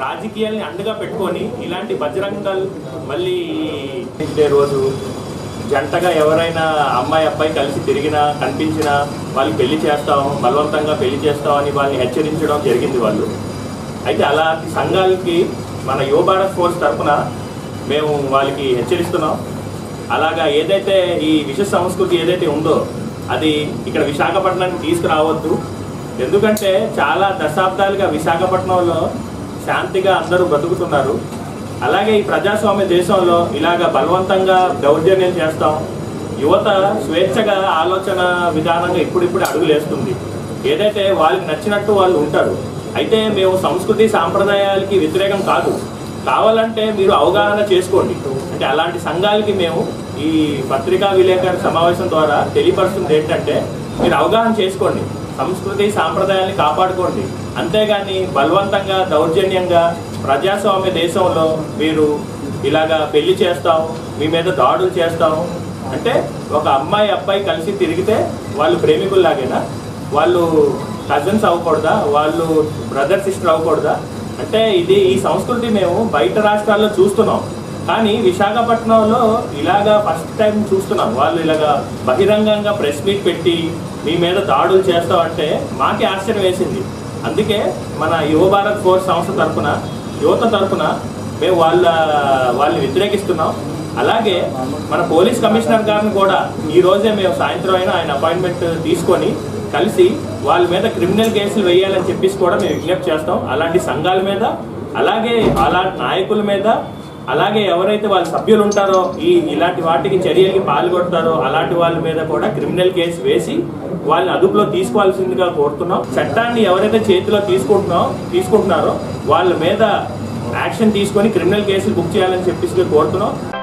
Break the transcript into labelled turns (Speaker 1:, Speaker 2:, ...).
Speaker 1: రాజకీయాల్ని అండగా పెట్టుకొని ఇలాంటి బజరంగల్ మళ్ళీ డే రోజు జంటగా ఎవరైనా అమ్మాయి అబ్బాయి కలిసి తిరిగినా కనిపించినా వాళ్ళకి పెళ్లి చేస్తాం బలవంతంగా పెళ్లి చేస్తాం అని వాళ్ళని హెచ్చరించడం జరిగింది వాళ్ళు అయితే అలాంటి సంఘాలకి మన యువ భారత్ ఫోర్స్ తరఫున మేము వాళ్ళకి హెచ్చరిస్తున్నాం అలాగా ఏదైతే ఈ విష సంస్కృతి ఏదైతే ఉందో అది ఇక్కడ విశాఖపట్నానికి తీసుకురావద్దు ఎందుకంటే చాలా దశాబ్దాలుగా విశాఖపట్నంలో శాంతిగా అందరూ బతుకుతున్నారు అలాగే ఈ ప్రజాస్వామ్య దేశంలో ఇలాగ బలవంతంగా దౌర్జన్యం చేస్తాం యువత స్వేచ్ఛగా ఆలోచన విధానంగా ఇప్పుడిప్పుడు అడుగులేస్తుంది ఏదైతే వాళ్ళకి నచ్చినట్టు వాళ్ళు ఉంటారు అయితే మేము సంస్కృతి సాంప్రదాయాలకి వ్యతిరేకం కాదు కావాలంటే మీరు అవగాహన చేసుకోండి అంటే అలాంటి సంఘాలకి మేము ఈ పత్రికా విలేకరుల సమావేశం ద్వారా తెలియపరుస్తుంది ఏంటంటే మీరు అవగాహన చేసుకోండి సంస్కృతి సాంప్రదాయాన్ని కాపాడుకోండి అంతేగాని బలవంతంగా దౌర్జన్యంగా ప్రజాస్వామ్య దేశంలో మీరు ఇలాగా పెళ్లి చేస్తాం మీ మీద దాడులు చేస్తాం అంటే ఒక అమ్మాయి అబ్బాయి కలిసి తిరిగితే వాళ్ళు ప్రేమికుల్లాగేనా వాళ్ళు కజిన్స్ అవ్వకూడదా వాళ్ళు బ్రదర్ సిస్టర్ అవ్వకూడదా అంటే ఇది ఈ సంస్కృతి మేము బయట రాష్ట్రాల్లో చూస్తున్నాం కానీ విశాఖపట్నంలో ఇలాగా ఫస్ట్ టైం చూస్తున్నాం వాళ్ళు ఇలాగా బహిరంగంగా ప్రెస్ మీట్ పెట్టి మీ మీద దాడులు చేస్తామంటే మాకే ఆశ్చర్యం వేసింది అందుకే మన యువ భారత్ ఫోర్స్ సంస్థ తరఫున యువత తరఫున మేము వాళ్ళ వాళ్ళని వ్యతిరేకిస్తున్నాం అలాగే మన పోలీస్ కమిషనర్ గారిని కూడా ఈ రోజే మేము సాయంత్రం అయినా ఆయన అపాయింట్మెంట్ తీసుకొని కలిసి వాళ్ళ మీద క్రిమినల్ కేసులు వేయాలని చెప్పేసి కూడా మేము విజ్ఞప్తి చేస్తాం అలాంటి సంఘాల మీద అలాగే అలాంటి నాయకుల మీద అలాగే ఎవరైతే వాళ్ళ సభ్యులు ఉంటారో ఈ ఇలాంటి వాటికి చర్యలకి పాల్గొంటారో అలాంటి వాళ్ళ మీద కూడా క్రిమినల్ కేసు వేసి వాళ్ళని అదుపులో తీసుకోవాల్సిందిగా కోరుతున్నాం చట్టాన్ని ఎవరైతే చేతిలో తీసుకుంటున్నాం తీసుకుంటున్నారో వాళ్ళ మీద యాక్షన్ తీసుకొని క్రిమినల్ కేసులు బుక్ చేయాలని చెప్పేసి కోరుతున్నాం